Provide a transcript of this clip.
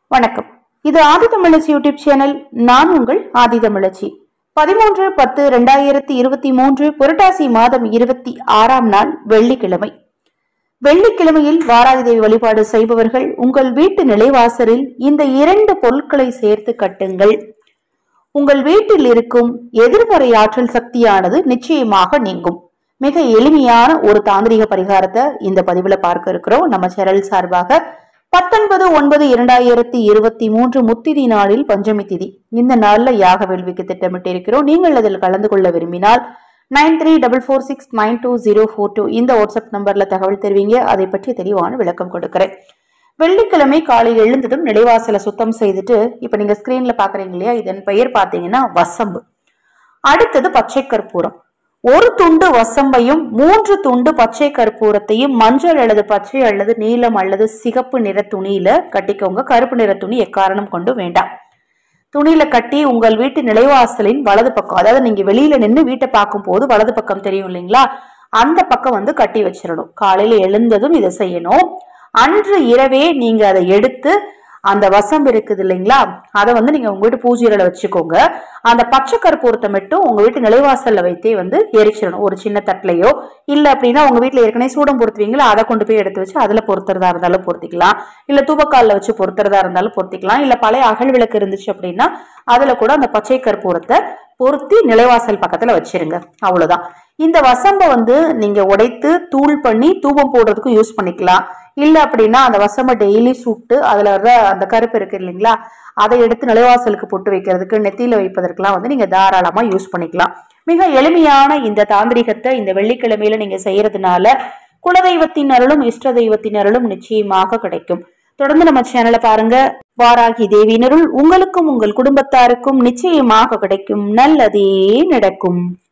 வணக்கம் இது ஆதி தமிழச்சி YouTube channel நான் உங்கள் ஆதி தமிழச்சி பதிமூன்று பத்து ரெண்டாயிரத்தி இருபத்தி மூன்று புரட்டாசி மாதம் இருபத்தி ஆறாம் நாள் வெள்ளிக்கிழமை வெள்ளிக்கிழமையில் வாராகி தேவி வழிபாடு செய்பவர்கள் உங்கள் வீட்டு நிலைவாசலில் இந்த இரண்டு பொருட்களை சேர்த்து கட்டுங்கள் உங்கள் வீட்டில் இருக்கும் எதிர்மறை ஆற்றல் சக்தியானது நிச்சயமாக நீங்கும் மிக எளிமையான ஒரு தாந்திரிக பரிகாரத்தை இந்த பதிவுல பார்க்க இருக்கிறோம் நம்ம சேனல் சார்பாக பத்தொன்பது ஒன்பது இரண்டாயிரத்தி இருபத்தி மூன்று முத்திதி நாளில் பஞ்சமி திதி இந்த நாள்ல யாக வேள்விக்கு திட்டமிட்டு இருக்கிறோம் நீங்கள் அதில் கலந்து கொள்ள விரும்பினால் nine three double four six nine two zero four two இந்த வாட்ஸ்அப் நம்பர்ல தகவல் தருவீங்க அதை பற்றி தெளிவான விளக்கம் கொடுக்கிறேன் வெள்ளிக்கிழமை காலை எழுந்ததும் நிலைவாசலை சுத்தம் செய்துட்டு இப்ப நீங்க ஸ்கிரீன்ல பாக்குறீங்க இல்லையா இதன் பெயர் பாத்தீங்கன்னா வசம்பு அடுத்தது பச்சை கற்பூரம் ஒரு துண்டு வசம்பையும் மூன்று துண்டு பச்சை கற்பூரத்தையும் மஞ்சள் அல்லது பச்சை அல்லது நீலம் அல்லது சிகப்பு நிற துணியில கட்டிக்கோங்க கருப்பு நிற துணி எக்காரணம் கொண்டு வேண்டாம் துணியில கட்டி உங்கள் வீட்டு நிலைவாசலின் வலது பக்கம் அதாவது நீங்க வெளியில நின்று வீட்டை பார்க்கும் போது வலது பக்கம் தெரியும் இல்லைங்களா அந்த பக்கம் வந்து கட்டி வச்சிடணும் காலையில எழுந்ததும் இதை செய்யணும் அன்று இரவே நீங்க அதை எடுத்து அந்த வசம்பு இருக்குது இல்லைங்களா அதை வந்து நீங்க உங்க வீட்டு பூஜையில வச்சுக்கோங்க அந்த பச்சை கற்பூரத்தை மட்டும் உங்க வீட்டு நிலைவாசல்ல வைத்தே வந்து எரிச்சிடணும் ஒரு சின்ன தட்டுலையோ இல்ல அப்படின்னா உங்க வீட்டுல ஏற்கனவே சூடம் பொருத்துவீங்களா அதை கொண்டு போய் எடுத்து வச்சு அதுல பொருத்துறதா இருந்தாலும் பொருத்திக்கலாம் இல்ல தூபக்கால்ல வச்சு பொருத்துறதா இருந்தாலும் பொருத்திக்கலாம் இல்ல பழைய அகல் விளக்கு இருந்துச்சு அப்படின்னா அதுல கூட அந்த பச்சை கற்பூரத்தை பொருத்தி நிலைவாசல் பக்கத்துல வச்சிருங்க அவ்வளவுதான் இந்த வசம்ப வந்து நீங்க உடைத்து தூள் பண்ணி தூபம் போடுறதுக்கும் யூஸ் பண்ணிக்கலாம் இல்ல அப்படின்னா அந்த வசம்ப டெய்லி சுட்டு அதுல வர்ற அந்த கருப்பு இருக்கு இல்லைங்களா அதை எடுத்து நிலைவாசலுக்கு போட்டு வைக்கிறதுக்கு நெத்தியில வைப்பதற்கெல்லாம் வந்து நீங்க தாராளமா யூஸ் பண்ணிக்கலாம் மிக எளிமையான இந்த தாந்திரிகத்தை இந்த வெள்ளிக்கிழமையில நீங்க செய்யறதுனால குலதெய்வத்தின் அருளும் இஷ்ட தெய்வத்தின் அருளும் நிச்சயமாக கிடைக்கும் தொடர்ந்து நம்ம சேனலை பாருங்க வாராகி தேவியினருள் உங்களுக்கும் உங்கள் குடும்பத்தாருக்கும் நிச்சயமாக கிடைக்கும் நல்லதே நடக்கும்